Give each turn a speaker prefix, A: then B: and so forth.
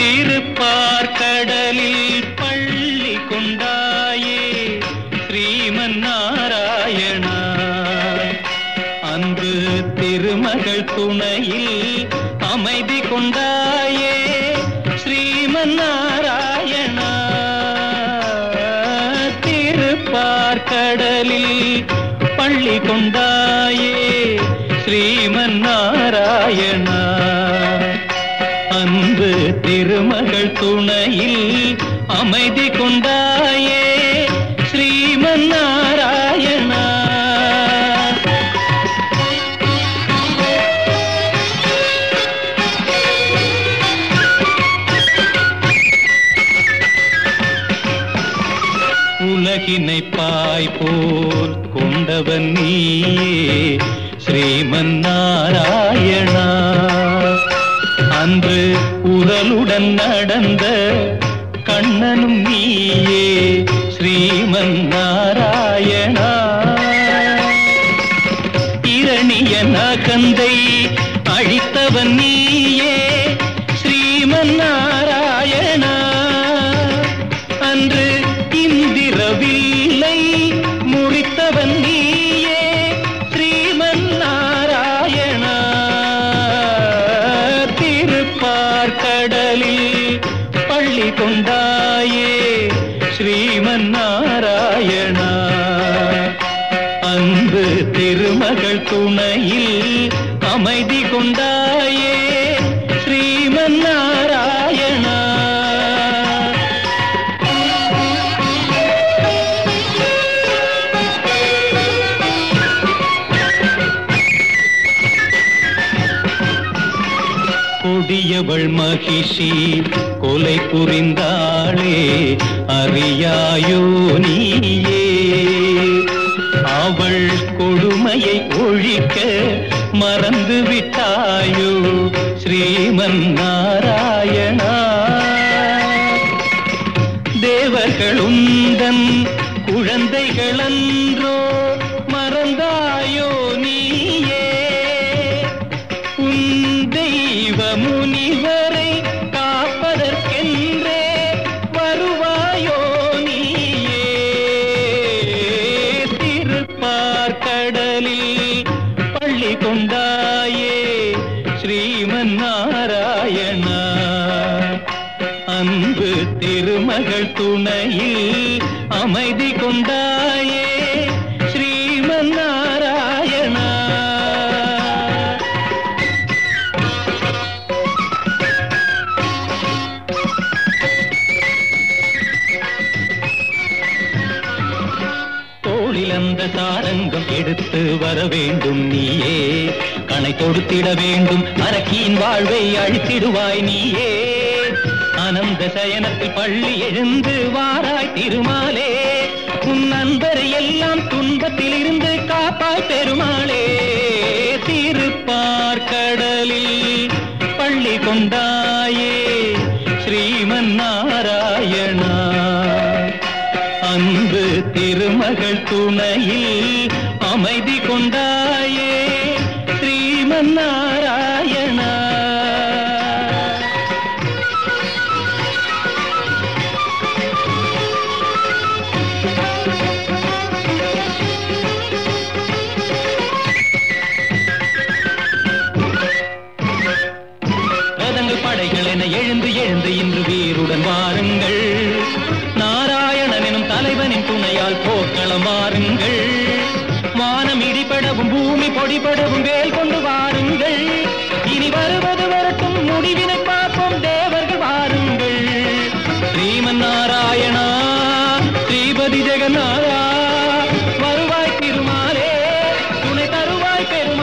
A: திருப்பார்கடலில் பள்ளி கொண்டாயே ஸ்ரீமன் நாராயணா அன்று திருமகள் துணையில் அமைதி கொண்டாயே ஸ்ரீமன் நாராயணா திருப்பார்கடலில் பள்ளி கொண்டாயே ஸ்ரீமன் நாராயணா அன்பு திருமகள் துணையில் அமைதி கொண்டாயே ஸ்ரீமன் நாராயணா உலகினை பாய் போல் கொண்டவன் நீயே ஸ்ரீமன் நாராயணா அன்று உரலுடன் நடந்த கண்ணனும் நீயே ஸ்ரீமன் நாராயணா இரணிய நகந்தை அழித்தவன் நீயே ஸ்ரீமன் நாராயணா அன்று இந்திரவில்லை முறித்தவன் நீயே ஸ்ரீமன் நாராயணா திருப்பார்கடலில் பள்ளி கொண்டாயே ஸ்ரீமன் நாராயணா அன்பு திருமகள் துணையில் அமைதி கொண்டாயே ஸ்ரீமன் நாராயணா கொடியவள் மகிஷி கொலை புரிந்தாளே அறியாயோ நீயே அவள் கொடுமையை ஒழிக்க மறந்து விட்டாயோ ஸ்ரீமன் நாராயணா தேவர்களுந்தன் குழந்தைகளன்றோ மறந்தாயோ நீயே உன் தெய்வ முனிவரை காப்பதற்கென்றே வருவாயோ நீயே திருப்பார்கடலில் பள்ளி கொண்டாயே ஸ்ரீமன் நாராயணா அன்பு திருமகள் துணையில் அமைதி கொண்டாயே ஸ்ரீமன் நாராயணா தோளில் அந்த சாரங்கம் எடுத்து வர வேண்டும் நீயே கணை கொடுத்திட வேண்டும் அரக்கியின் வாழ்வை அழித்திடுவாய் நீயே அனந்த சயனத்தில் பள்ளி எழுந்து வாராய் திருமாலே உன் நண்பரை எல்லாம் துன்பத்தில் இருந்து காப்பாய் பெருமாளே திருப்பார்கடலில் பள்ளி கொண்டாயே ஸ்ரீமன் நாராயணா அன்பு திருமகள் துணையில் அமைதி கொண்டாயே ஸ்ரீமன் நாராயணா ரதங்கள் படைகள் என எழுந்து எழுந்து இன்று வீருடன் வாருங்கள் நாராயணன் எனும் தலைவனின் துணையால் போர்க்களம் வாருங்கள் வானம் இடிபடவும் பூமி பொடிபடவும் வேல் கொண்டு வாருங்கள் இனி வருவது வரட்டும் முடிவினை பார்ப்போம் தேவர்கள் வாருங்கள் ஸ்ரீமன் நாராயணா ஸ்ரீபதி ஜெகநாதா வருவாய் திருமாலே துணை தருவாய் பெரு